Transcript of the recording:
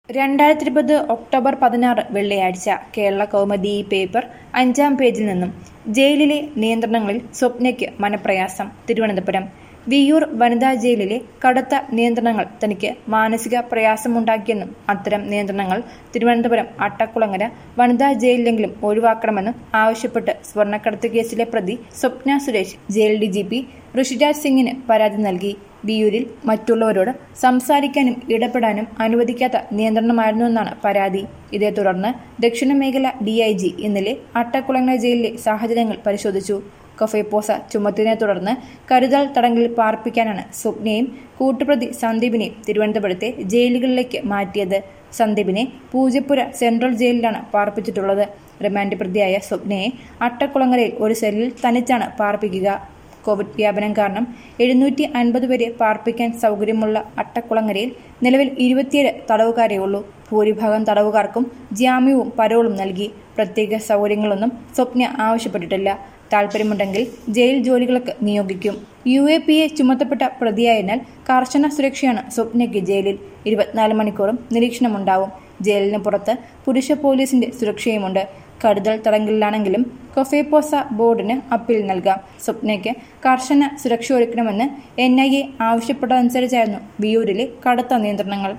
രണ്ടായിരത്തി ഇരുപത് ഒക്ടോബർ പതിനാറ് വെള്ളിയാഴ്ച കേരള കൗമുദി ഈ പേപ്പർ അഞ്ചാം പേജിൽ നിന്നും ജയിലിലെ നിയന്ത്രണങ്ങളിൽ സ്വപ്നയ്ക്ക് മനപ്രയാസം തിരുവനന്തപുരം വിയൂർ വനിതാ ജയിലിലെ കടുത്ത നിയന്ത്രണങ്ങൾ തനിക്ക് മാനസിക പ്രയാസമുണ്ടാക്കിയെന്നും അത്തരം നിയന്ത്രണങ്ങൾ തിരുവനന്തപുരം അട്ടക്കുളങ്ങര വനിതാ ജയിലിലെങ്കിലും ഒഴിവാക്കണമെന്നും ആവശ്യപ്പെട്ട് സ്വർണ്ണക്കടത്ത് കേസിലെ പ്രതി Swapna Suresh jail D G P Rishiraj സിംഗിന് പരാതി നൽകി വിയൂരിൽ മറ്റുള്ളവരോട് സംസാരിക്കാനും ഇടപെടാനും അനുവദിക്കാത്ത നിയന്ത്രണമായിരുന്നുവെന്നാണ് പരാതി ഇതേ തുടർന്ന് ദക്ഷിണ മേഖല ഡിഐജി ഇന്നലെ അട്ടക്കുളങ്ങര ജയിലിലെ സാഹചര്യങ്ങൾ പരിശോധിച്ചു കൊഫേപ്പോസ ചുമത്തിനെ തുടർന്ന് കരുതൽ തടങ്കലിൽ പാർപ്പിക്കാനാണ് സ്വപ്നയും കൂട്ടുപ്രതി സന്ദീപിനെയും തിരുവനന്തപുരത്തെ ജയിലുകളിലേക്ക് മാറ്റിയത് സന്ദീപിനെ പൂജപ്പുര സെൻട്രൽ ജയിലിലാണ് പാർപ്പിച്ചിട്ടുള്ളത് റിമാൻഡ് പ്രതിയായ സ്വപ്നയെ അട്ടക്കുളങ്ങരയിൽ ഒരു സെല്ലിൽ തനിച്ചാണ് പാർപ്പിക്കുക കോവിഡ് വ്യാപനം കാരണം എഴുന്നൂറ്റി അൻപത് വരെ പാർപ്പിക്കാൻ സൗകര്യമുള്ള അട്ടക്കുളങ്ങരയിൽ നിലവിൽ ഇരുപത്തിയേഴ് തടവുകാരേ ഉള്ളൂ ഭൂരിഭാഗം തടവുകാർക്കും ജാമ്യവും പരോളും നൽകി പ്രത്യേക സൗകര്യങ്ങളൊന്നും സ്വപ്ന ആവശ്യപ്പെട്ടിട്ടില്ല താൽപ്പര്യമുണ്ടെങ്കിൽ ജയിൽ ജോലികൾക്ക് നിയോഗിക്കും യു എ പി എ ചുമത്തപ്പെട്ട പ്രതിയായതിനാൽ കർശന സുരക്ഷയാണ് സ്വപ്നയ്ക്ക് ജയിലിൽ ഇരുപത്തിനാല് മണിക്കൂറും നിരീക്ഷണമുണ്ടാവും ജയിലിന് പുറത്ത് പുരുഷ പോലീസിന്റെ സുരക്ഷയുമുണ്ട് കരുതൽ തടങ്കലിലാണെങ്കിലും കൊഫേപ്പോസ ബോർഡിന് അപ്പീൽ നൽകാം സ്വപ്നയ്ക്ക് കർശന സുരക്ഷ ഒരുക്കണമെന്ന് എൻ ഐ എ ആവശ്യപ്പെട്ടതനുസരിച്ചായിരുന്നു വിയൂരിലെ കടുത്ത നിയന്ത്രണങ്ങൾ